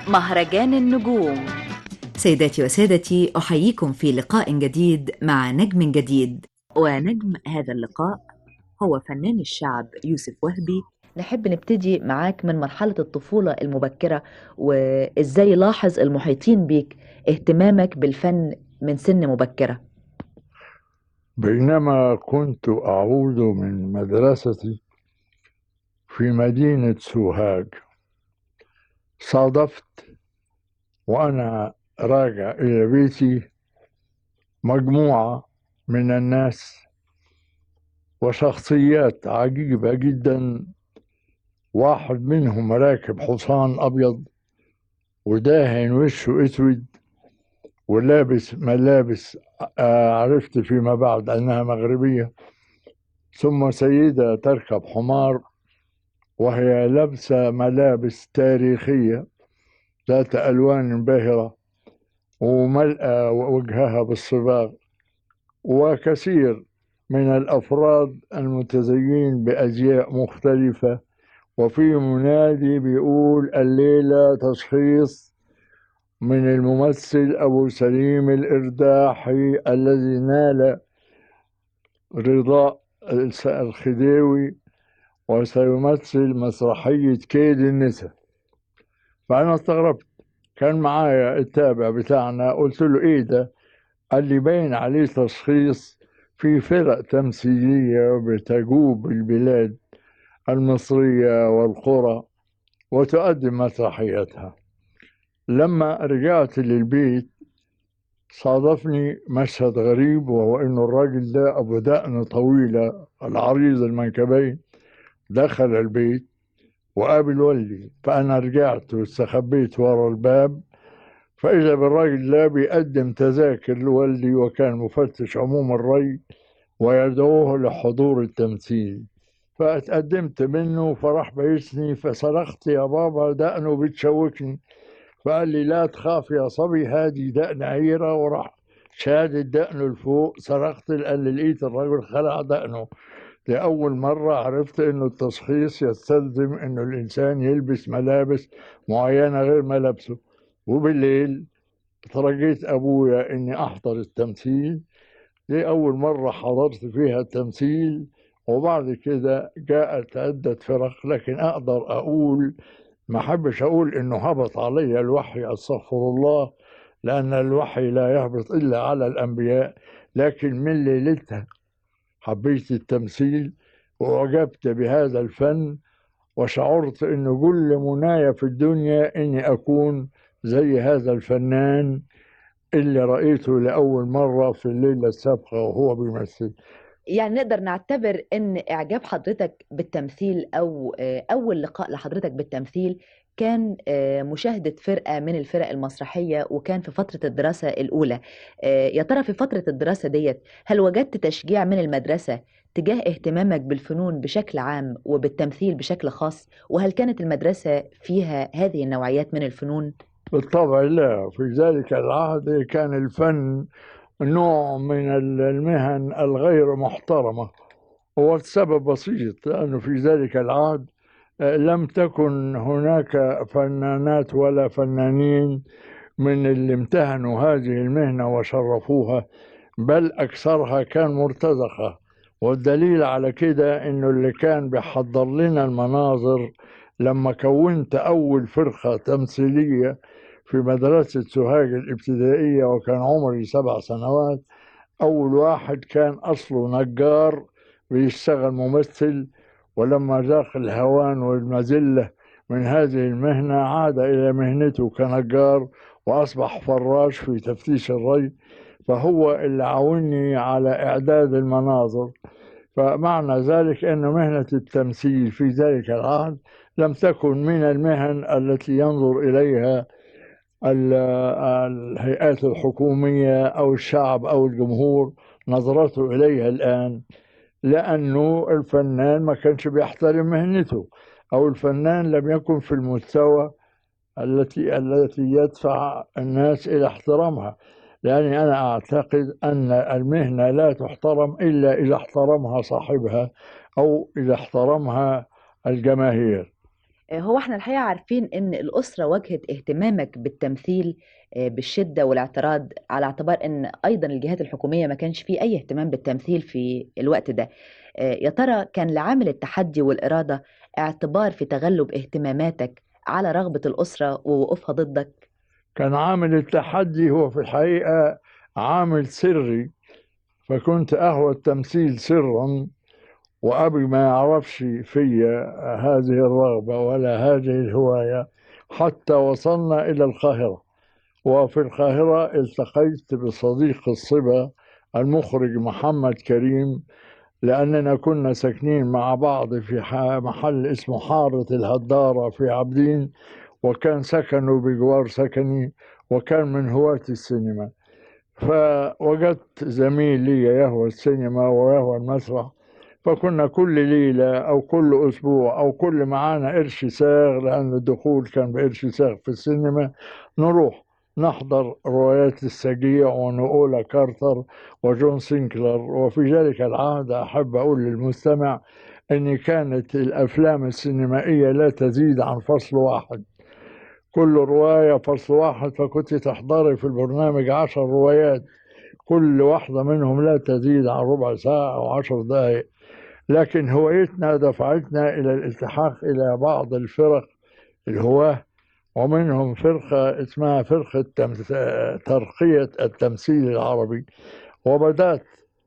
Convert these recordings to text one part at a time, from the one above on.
مهرجان النجوم سيداتي وسادتي أحييكم في لقاء جديد مع نجم جديد ونجم هذا اللقاء هو فنان الشعب يوسف وهبي نحب نبتدي معاك من مرحلة الطفولة المبكرة وإزاي لاحظ المحيطين بيك اهتمامك بالفن من سن مبكرة بينما كنت أعود من مدرستي في مدينة سوهاج صادفت وأنا راجع إلى بيتي مجموعة من الناس وشخصيات عجيبة جدا واحد منهم راكب حصان أبيض وداهن وشه أسود ولابس ملابس آه، عرفت فيما بعد أنها مغربية ثم سيدة تركب حمار وهي لابسة ملابس تاريخية ذات ألوان باهرة وملأ وجهها بالصباغ وكثير من الأفراد المتزيين بأزياء مختلفة وفي منادي بيقول الليلة تشخيص من الممثل أبو سليم الإرداحي الذي نال رضاء الخديوي وسيمثل مسرحية كيد النساء فأنا استغربت كان معايا التابع بتاعنا قلت له إيه ده قال لي باين عليه تشخيص في فرق تمثيلية بتجوب البلاد المصرية والقرى وتقدم مسرحياتها لما رجعت للبيت صادفني مشهد غريب وهو انه الراجل ده ابو دقن طويله العريض المنكبين دخل البيت وقابل والدي فانا رجعت واستخبيت ورا الباب فاذا بالراجل ده بيقدم تذاكر لوالدي وكان مفتش عموم الري ويدعوه لحضور التمثيل فاتقدمت منه فراح بيسني فصرخت يا بابا دقنه بتشوكني فقال لي لا تخاف يا صبي هادي دقن عيرة وراح شادد دقنه لفوق صرخت قال لي لقيت الرجل خلع دقنه لأول مرة عرفت إنه التشخيص يستلزم إنه الإنسان يلبس ملابس معينة غير ملابسه وبالليل ترجيت أبويا إني أحضر التمثيل دي أول مرة حضرت فيها التمثيل وبعد كده جاءت عدة فرق لكن أقدر أقول ما أحبش أقول إنه هبط علي الوحي أستغفر الله لأن الوحي لا يهبط إلا على الأنبياء لكن من ليلتها حبيت التمثيل وأعجبت بهذا الفن وشعرت إن كل منايا في الدنيا إني أكون زي هذا الفنان اللي رأيته لأول مرة في الليلة السابقة وهو بيمثل يعني نقدر نعتبر ان اعجاب حضرتك بالتمثيل او آه، اول لقاء لحضرتك بالتمثيل كان آه، مشاهدة فرقة من الفرق المسرحية وكان في فترة الدراسة الأولى آه، يا ترى في فترة الدراسة ديت هل وجدت تشجيع من المدرسة تجاه اهتمامك بالفنون بشكل عام وبالتمثيل بشكل خاص وهل كانت المدرسة فيها هذه النوعيات من الفنون؟ بالطبع لا في ذلك العهد كان الفن نوع من المهن الغير محترمة هو السبب بسيط لأنه في ذلك العهد آه، لم تكن هناك فنانات ولا فنانين من اللي امتهنوا هذه المهنة وشرفوها بل أكثرها كان مرتزقة والدليل على كده إنه اللي كان بيحضر لنا المناظر لما كونت أول فرقة تمثيلية في مدرسة سوهاج الابتدائية وكان عمري سبع سنوات أول واحد كان أصله نجار بيشتغل ممثل ولما ذاق الهوان والمذلة من هذه المهنة عاد إلى مهنته كنجار وأصبح فراش في تفتيش الري فهو اللي عاوني على إعداد المناظر فمعنى ذلك أن مهنة التمثيل في ذلك العهد لم تكن من المهن التي ينظر إليها الهيئات الحكومية أو الشعب أو الجمهور نظرته إليها الآن لأنه الفنان ما كانش بيحترم مهنته أو الفنان لم يكن في المستوى التي التي يدفع الناس إلى احترامها لأني أنا أعتقد أن المهنة لا تحترم إلا إذا احترمها صاحبها أو إذا احترمها الجماهير آه، هو احنا الحقيقة عارفين ان الأسرة واجهت اهتمامك بالتمثيل آه، بالشدة والاعتراض على اعتبار ان ايضا الجهات الحكومية ما كانش فيه اي اهتمام بالتمثيل في الوقت ده آه، يا ترى كان لعامل التحدي والإرادة اعتبار في تغلب اهتماماتك على رغبة الأسرة ووقوفها ضدك كان عامل التحدي هو في الحقيقة عامل سري فكنت أهوى التمثيل سرا وأبي ما يعرفش فيا هذه الرغبة ولا هذه الهواية حتى وصلنا إلى القاهرة وفي القاهرة التقيت بصديق الصبا المخرج محمد كريم لأننا كنا ساكنين مع بعض في ح- محل اسمه حارة الهدارة في عابدين وكان سكنه بجوار سكني وكان من هواة السينما فوجدت زميل لي يهوى السينما ويهوى المسرح فكنا كل ليلة أو كل أسبوع أو كل معانا قرش ساغ لأن الدخول كان بقرش ساغ في السينما نروح نحضر روايات السجيع ونقول كارتر وجون سينكلر وفي ذلك العهد أحب أقول للمستمع أن كانت الأفلام السينمائية لا تزيد عن فصل واحد كل رواية فصل واحد فكنت تحضري في البرنامج عشر روايات كل واحدة منهم لا تزيد عن ربع ساعة أو عشر دقائق لكن هوايتنا دفعتنا إلى الالتحاق إلى بعض الفرق الهواة ومنهم فرقة اسمها فرقة تمس- ترقية التمثيل العربي وبدأت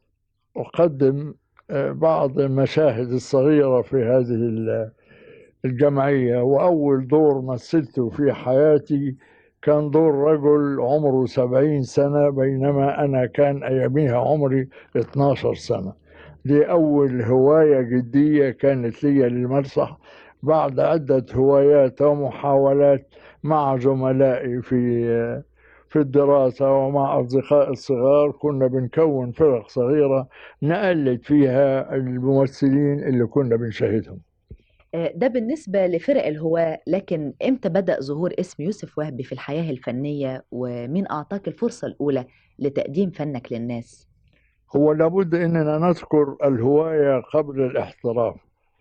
أقدم آه، بعض المشاهد الصغيرة في هذه ال- الجمعية وأول دور مثلته في حياتي كان دور رجل عمره سبعين سنة بينما أنا كان أياميها عمري 12 سنة دي أول هواية جدية كانت لي للمسرح بعد عدة هوايات ومحاولات مع زملائي في في الدراسة ومع أصدقاء الصغار كنا بنكون فرق صغيرة نقلد فيها الممثلين اللي كنا بنشاهدهم آه، ده بالنسبة لفرق الهواة لكن امتى بدأ ظهور اسم يوسف وهبي في الحياة الفنية ومين أعطاك الفرصة الأولى لتقديم فنك للناس؟ هو لابد اننا نذكر الهوايه قبل الاحتراف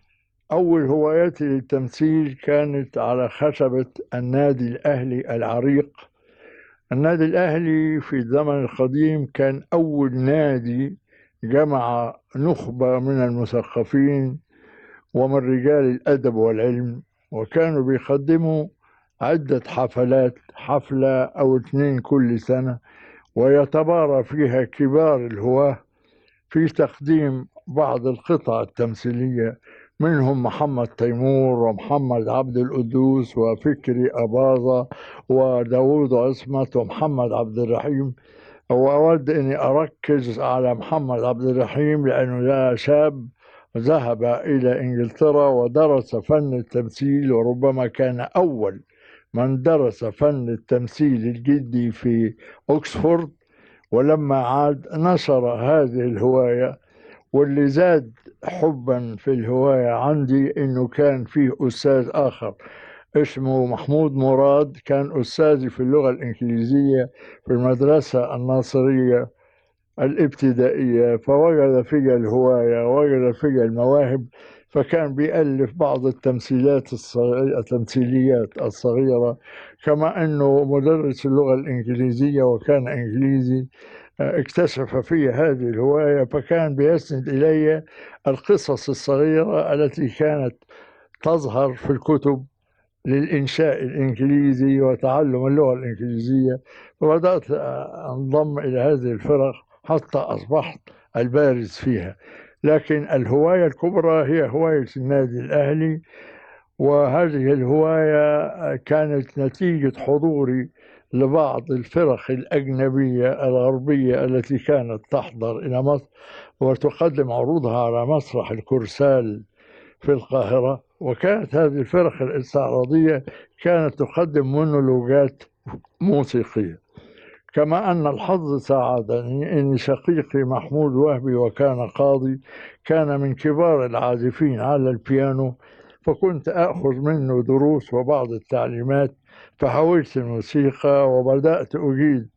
اول هوايتي للتمثيل كانت على خشبه النادي الاهلي العريق النادي الاهلي في الزمن القديم كان اول نادي جمع نخبه من المثقفين ومن رجال الادب والعلم وكانوا بيقدموا عده حفلات حفله او اثنين كل سنه ويتبارى فيها كبار الهواه في تقديم بعض القطع التمثيلية منهم محمد تيمور ومحمد عبد القدوس وفكري أباظة وداوود عصمت ومحمد عبد الرحيم وأود أني أركز على محمد عبد الرحيم لأنه ده شاب ذهب إلى إنجلترا ودرس فن التمثيل وربما كان أول من درس فن التمثيل الجدي في أكسفورد ولما عاد نشر هذه الهواية واللي زاد حبا في الهواية عندي إنه كان فيه أستاذ آخر اسمه محمود مراد كان أستاذي في اللغة الإنجليزية في المدرسة الناصرية الابتدائية فوجد في الهواية وجد في المواهب فكان بيألف بعض التمثيلات الصغيرة التمثيليات الصغيرة كما أنه مدرس اللغة الإنجليزية وكان إنجليزي آه، اكتشف في هذه الهواية فكان بيسند إلي القصص الصغيرة التي كانت تظهر في الكتب للإنشاء الإنجليزي وتعلم اللغة الإنجليزية وبدأت آه، أنضم إلى هذه الفرق حتى أصبحت البارز فيها لكن الهواية الكبرى هي هواية النادي الأهلي وهذه الهواية كانت نتيجة حضوري لبعض الفرق الأجنبية الغربية التي كانت تحضر إلى مصر وتقدم عروضها على مسرح الكرسال في القاهرة وكانت هذه الفرق الاستعراضية كانت تقدم مونولوجات موسيقية كما أن الحظ ساعدني أن شقيقي محمود وهبي وكان قاضي كان من كبار العازفين على البيانو فكنت أخذ منه دروس وبعض التعليمات فحولت الموسيقى وبدأت أجيد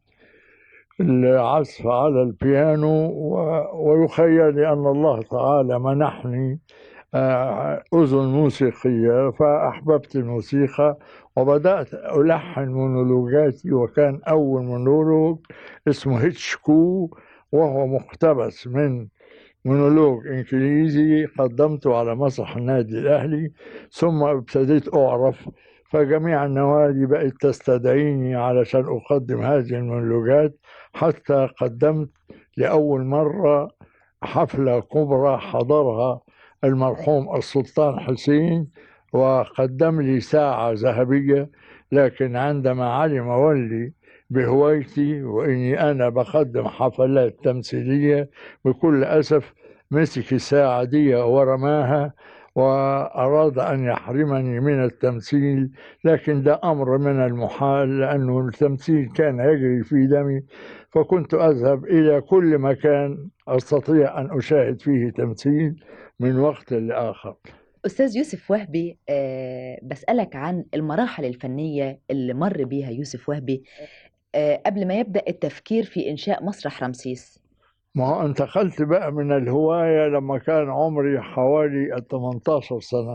العزف على البيانو و- ويخيل لي أن الله تعالى منحني آه، أذن موسيقية فأحببت الموسيقى وبدأت ألحن مونولوجاتي وكان أول مونولوج اسمه هيتشكو وهو مقتبس من مونولوج إنجليزي قدمته على مسرح النادي الأهلي ثم ابتديت أعرف فجميع النوادي بقت تستدعيني علشان أقدم هذه المونولوجات حتى قدمت لأول مرة حفلة كبرى حضرها المرحوم السلطان حسين وقدم لي ساعة ذهبية لكن عندما علم والي بهوايتي وإني أنا بقدم حفلات تمثيلية بكل أسف مسك الساعة دي ورماها وأراد أن يحرمني من التمثيل لكن ده أمر من المحال لأنه التمثيل كان يجري في دمي فكنت أذهب إلى كل مكان أستطيع أن أشاهد فيه تمثيل من وقت لآخر أستاذ يوسف وهبي آه، بسألك عن المراحل الفنية اللي مر بيها يوسف وهبي آه، قبل ما يبدأ التفكير في إنشاء مسرح رمسيس ما هو انتقلت بقى من الهواية لما كان عمري حوالي 18 سنة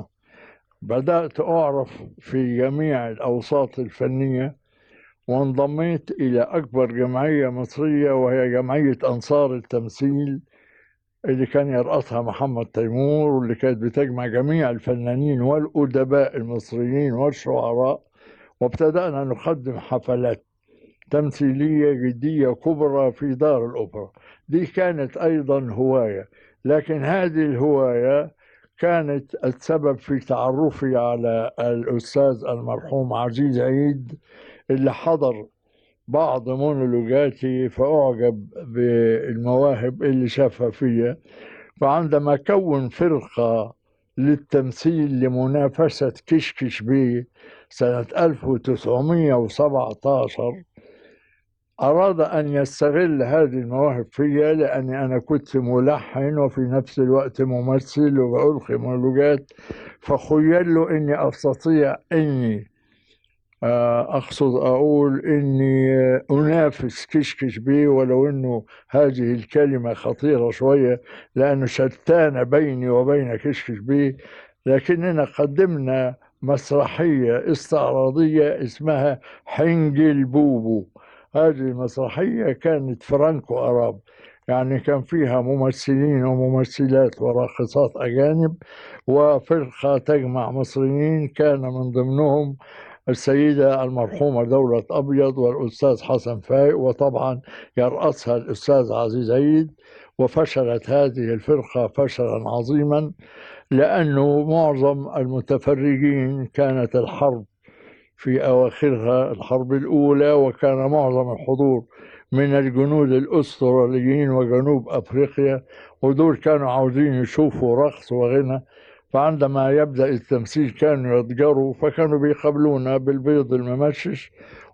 بدأت أعرف في جميع الأوساط الفنية وانضميت إلى أكبر جمعية مصرية وهي جمعية أنصار التمثيل اللي كان يرأسها محمد تيمور واللي كانت بتجمع جميع الفنانين والأدباء المصريين والشعراء وابتدأنا نقدم حفلات تمثيلية جدية كبرى في دار الأوبرا دي كانت أيضا هواية لكن هذه الهواية كانت السبب في تعرفي على الأستاذ المرحوم عزيز عيد اللي حضر بعض مونولوجاتي فأعجب بالمواهب اللي شافها فيا فعندما كون فرقة للتمثيل لمنافسة كشكش بيه سنة 1917 أراد أن يستغل هذه المواهب فيا لأني أنا كنت ملحن وفي نفس الوقت ممثل وبألقي مونولوجات فخيل له إني أستطيع إني آه، أقصد أقول إني آه، أنافس كشكش بيه ولو إنه هذه الكلمة خطيرة شوية لأنه شتان بيني وبين كشكش بيه لكننا قدمنا مسرحية استعراضية اسمها حنجل بوبو هذه المسرحية كانت فرانكو أراب يعني كان فيها ممثلين وممثلات وراقصات أجانب وفرقة تجمع مصريين كان من ضمنهم السيدة المرحومة دولة أبيض والأستاذ حسن فايق وطبعا يرأسها الأستاذ عزيز عيد وفشلت هذه الفرقة فشلا عظيما لأنه معظم المتفرجين كانت الحرب في أواخرها الحرب الأولى وكان معظم الحضور من الجنود الأستراليين وجنوب أفريقيا ودول كانوا عاوزين يشوفوا رقص وغنى فعندما يبدأ التمثيل كانوا يضجروا فكانوا بيقابلونا بالبيض الممشش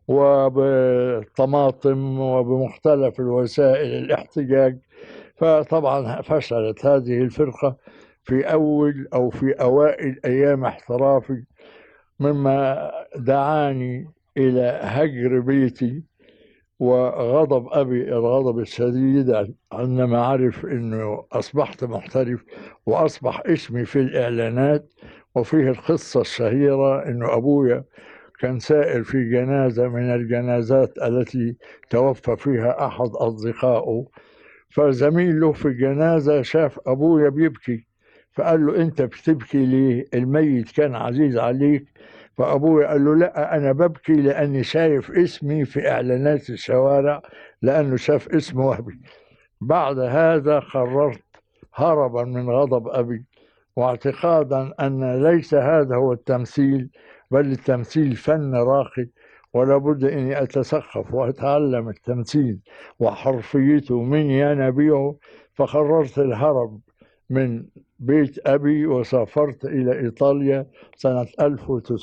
وبالطماطم وبمختلف الوسائل الاحتجاج فطبعا فشلت هذه الفرقة في أول أو في أوائل أيام احترافي مما دعاني إلى هجر بيتي وغضب أبي الغضب الشديد عندما عرف أنه أصبحت محترف وأصبح اسمي في الإعلانات وفيه القصة الشهيرة أنه أبويا كان سائر في جنازة من الجنازات التي توفى فيها أحد أصدقائه فزميل له في الجنازة شاف أبويا بيبكي فقال له أنت بتبكي ليه الميت كان عزيز عليك فأبوي قال له لا أنا ببكي لأني شايف اسمي في إعلانات الشوارع لأنه شاف اسم وهبي بعد هذا قررت هربا من غضب أبي واعتقادا أن ليس هذا هو التمثيل بل التمثيل فن راقي ولا بد اني اتثقف واتعلم التمثيل وحرفيته من ينابيعه فقررت الهرب من بيت أبي وسافرت إلى إيطاليا سنة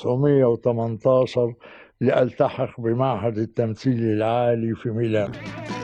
1918 لألتحق بمعهد التمثيل العالي في ميلان